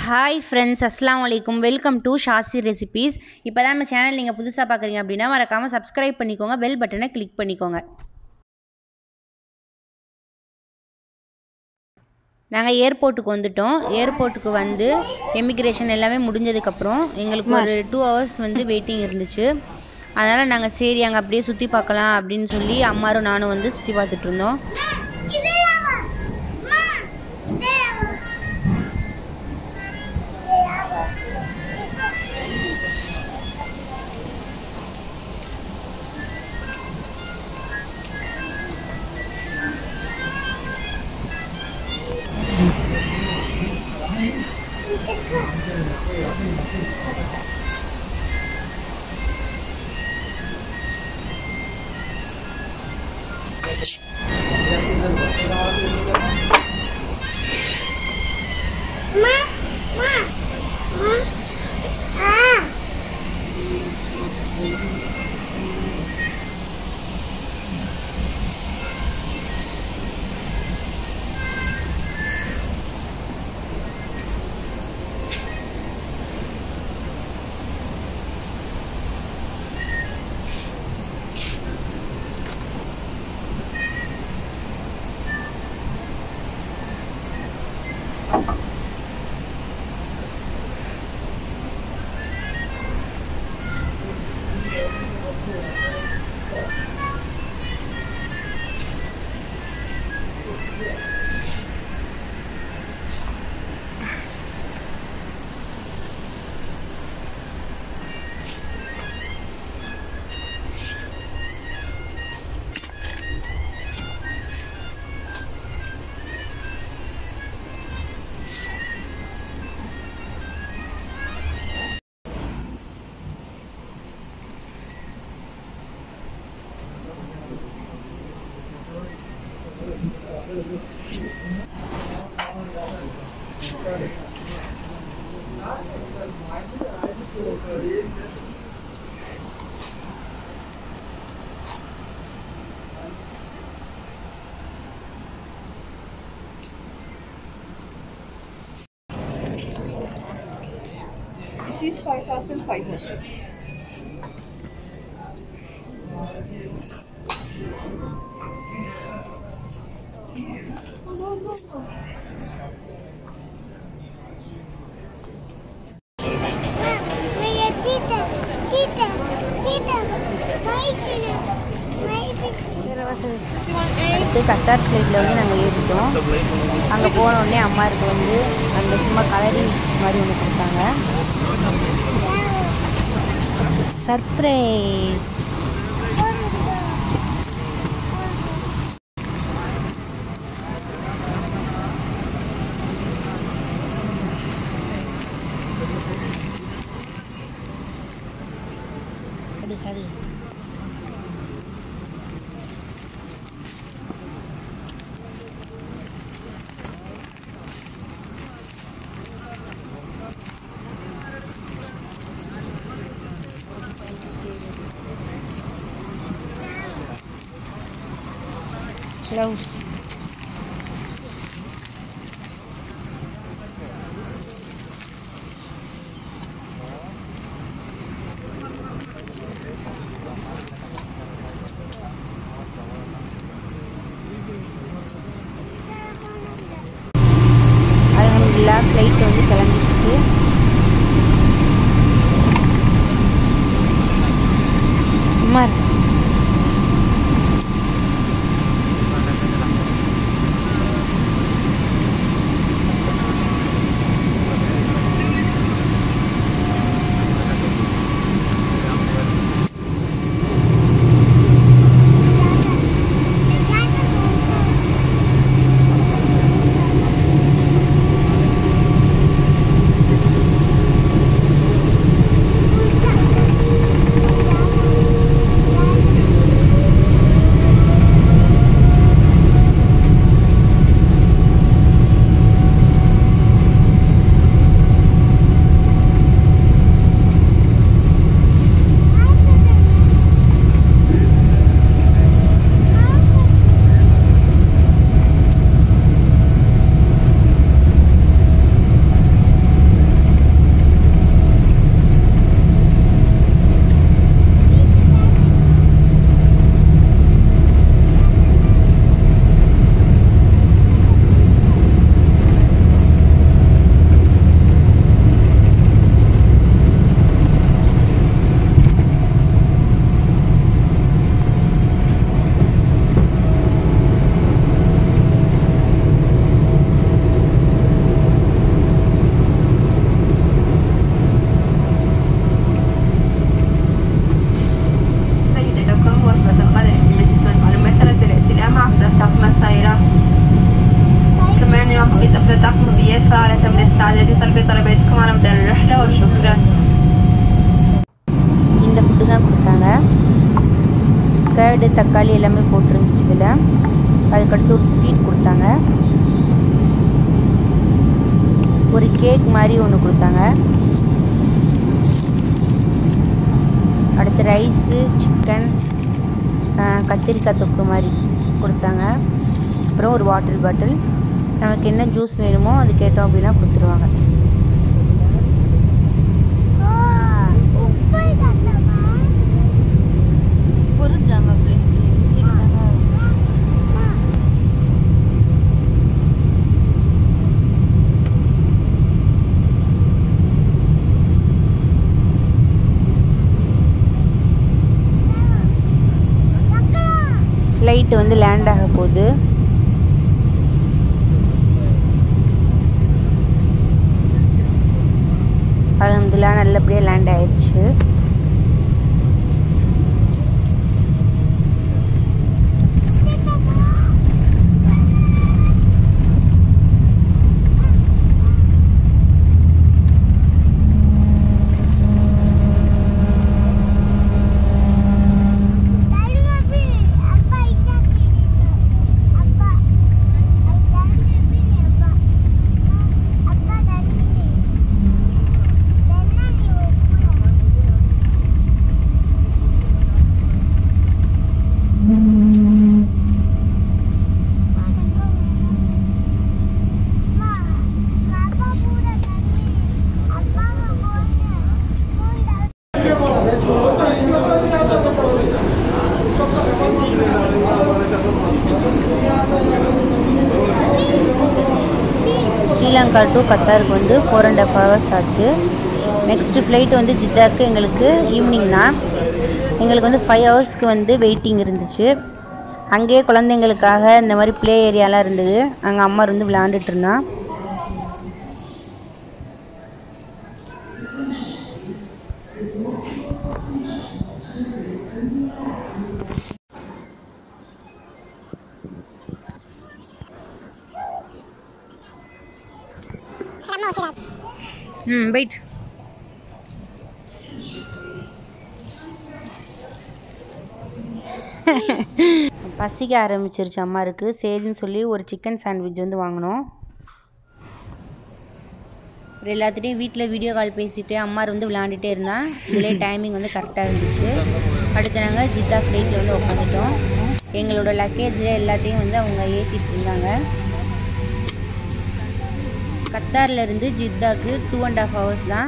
Hi friends அஸ்லாம் வலைக்கும் welcome to ஷாசி recipes இப்போ தான் நம்ம சேனல் நீங்கள் புதுசாக பார்க்குறீங்க அப்படின்னா மறக்காமல் சப்ஸ்கிரைப் பண்ணிக்கோங்க பெல் பட்டனை கிளிக் பண்ணிக்கோங்க நாங்கள் ஏர்போர்ட்டுக்கு வந்துட்டோம் ஏர்போர்ட்டுக்கு வந்து எமிக்ரேஷன் எல்லாமே முடிஞ்சதுக்கப்புறம் எங்களுக்கு ஒரு டூ ஹவர்ஸ் வந்து வெயிட்டிங் இருந்துச்சு அதனால் நாங்கள் சரி அங்கே அப்படியே சுற்றி பார்க்கலாம் அப்படின்னு சொல்லி அம்மாரும் நானும் வந்து சுற்றி பார்த்துட்டு இருந்தோம் This is 5,500. Maya cheetah, cheetah, cheetah, மைசினா, மைசி. அடுத்து கத்தார் ஃப்ளைட்டில் வந்து நாங்கள் ஏறிட்டோம் அங்கே போன உடனே அம்மாருக்கு வந்து அந்த சும்மா கலரி மாதிரி ஒன்று கொடுத்தாங்க சர்ப்ரைஸ் ஹரி ஹரி Hello. அலமதுல்லா ஃப்ளைட் வந்து கிளம்பிடுச்சு உமர் سعادتي قلبي طلباتكم على مدار الرحلة وشكرا இந்த ஃபுட்டு தான் கொடுத்தாங்க கேர்டு தக்காளி எல்லாமே போட்டிருந்துச்சு இதில் அதுக்கடுத்து ஒரு ஸ்வீட் கொடுத்தாங்க ஒரு கேக் மாதிரி ஒன்று கொடுத்தாங்க அடுத்து ரைஸு சிக்கன் கத்திரிக்காய் தொக்கு மாதிரி கொடுத்தாங்க அப்புறம் ஒரு வாட்டர் பாட்டில் நமக்கு என்ன ஜூஸ் வேணுமோ அது கேட்டோம் அப்படின்னா கொடுத்துருவாங்க ஓ உப்பு கட்டமா பொருந்தாங்க ஃப்ளைட் வந்து லேண்ட் ஆக போகுது அலமதுல்லா நல்லபடியாக லேண்ட் ஆயிடுச்சு தருமபுரி அப்பா இசாக்கு அப்பா தருமபுரி அப்பா அப்பா தருமபுரி தென்னி உப்பு அப்பா கூட தண்ணி அப்பா போய் போய் ஸ்ரீலங்கா டு கத்தாருக்கு வந்து ஃபோர் அண்ட் ஹாஃப் ஹவர்ஸ் ஆச்சு நெக்ஸ்ட் ஃப்ளைட் வந்து ஜித்தாக்கு எங்களுக்கு ஈவினிங் தான் எங்களுக்கு வந்து ஃபைவ் ஹவர்ஸ்க்கு வந்து வெயிட்டிங் இருந்துச்சு அங்கேயே குழந்தைங்களுக்காக இந்த மாதிரி ப்ளே ஏரியாலாம் இருந்தது அங்கே அம்மா இருந்து விளையாண்டுட்டு இருந்தான் ம் வெயிட் பசிக்க ஆரம்பிச்சிருச்சு அம்மாருக்கு சரின்னு சொல்லி ஒரு சிக்கன் சாண்ட்விச் வந்து வாங்கினோம் அப்புறம் எல்லாத்துட்டையும் வீட்டில் வீடியோ கால் பேசிட்டு அம்மார் வந்து விளையாண்டுட்டே இருந்தான் இதிலே டைமிங் வந்து கரெக்டாக இருந்துச்சு அடுத்து நாங்கள் ஜித்தா ஃப்ளைட்டில் வந்து உட்காந்துட்டோம் எங்களோட லக்கேஜ் எல்லாத்தையும் வந்து அவங்க ஏற்றிட்டு இருந்தாங்க கத்தார்ல இருந்து ஜித்தாக்கு டூ அண்ட் ஹாஃப் ஹவர்ஸ் தான்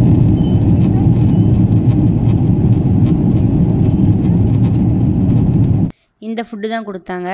இந்த ஃபுட்டு தான் கொடுத்தாங்க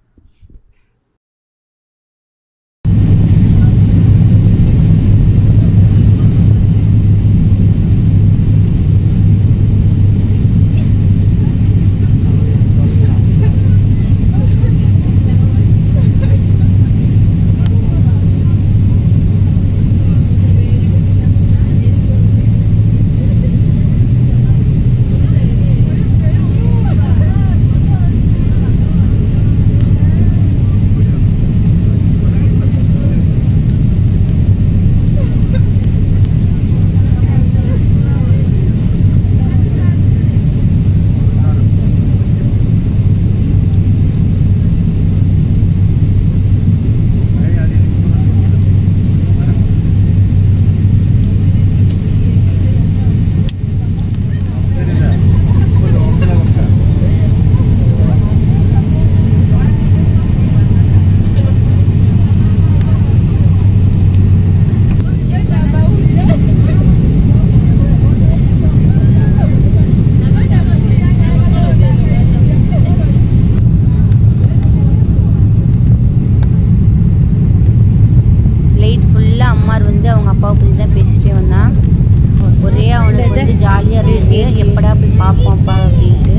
லைட் ஃபுல்லாக அம்மார் வந்து அவங்க அப்பாவை பற்றி தான் பேசிட்டே வந்தான் ஒரே அவனுக்கு வந்து ஜாலியாக இருந்தது எப்படா போய் பார்ப்போம் அப்பா அப்படின்ட்டு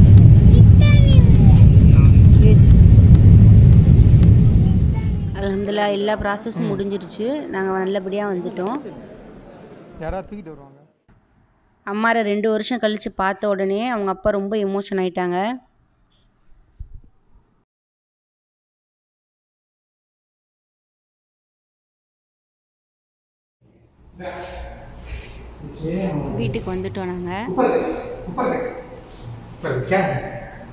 அலமதுல்லா எல்லா ப்ராசஸும் முடிஞ்சிருச்சு நாங்கள் நல்லபடியாக வந்துட்டோம் யாராவது தூக்கிட்டு வருவாங்க அம்மாரை ரெண்டு வருஷம் கழித்து பார்த்த உடனே அவங்க அப்பா ரொம்ப எமோஷன் ஆயிட்டாங்க வீட்டுக்கு வந்துட்டோம் நாங்கள் ऊपर देख ऊपर देख ऊपर देख, क्या है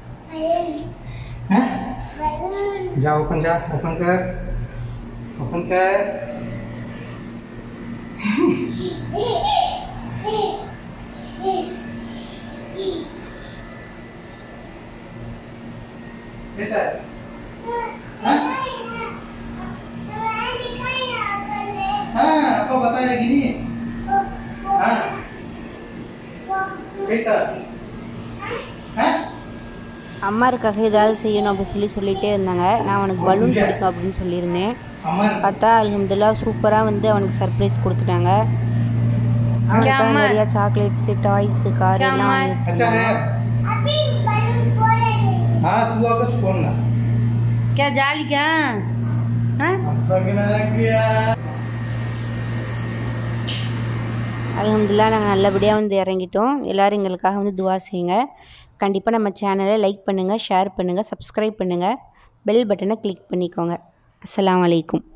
हैं? जा ओपन जा ओपन कर ओपन कर कैसा है हाँ हाँ आपको बताया कि नहीं हाँ कैसा हाँ அம்மாருக்காக ஏதாவது செய்யணும் அப்படின்னு சொல்லி சொல்லிகிட்டே இருந்தாங்க நான் அவனுக்கு பலூன் பிடிக்கும் அப்படின்னு சொல்லியிருந்தேன் अमर பார்த்தா அல்ஹம்துல்லா சூப்பராக வந்து அவனுக்கு சர்ப்ரைஸ் கொடுத்துட்டாங்க क्या அவனுக்காக अमर? நிறைய சாக்லேட்ஸ் டாய்ஸ் கார் क्या எல்லாம் अमर? வாங்கி अच्छा வச்சிருந்தாங்க है अभी बलून फोड़ेंगे हाँ तू अब कुछ फोन ना क्या जाली क्या हाँ बगना गया அல்ஹம்துல்லா நாங்கள் நல்லபடியாக வந்து இறங்கிட்டோம் எல்லாரும் எங்களுக்காக வந்து துவா செய்யுங்க கண்டிப்பாக நம்ம சேனலை லைக் பண்ணுங்கள் ஷேர் பண்ணுங்கள் சப்ஸ்கிரைப் பண்ணுங்கள் பெல் பட்டனை கிளிக் பண்ணிக்கோங்க அஸ்ஸலாமு அலைக்கும்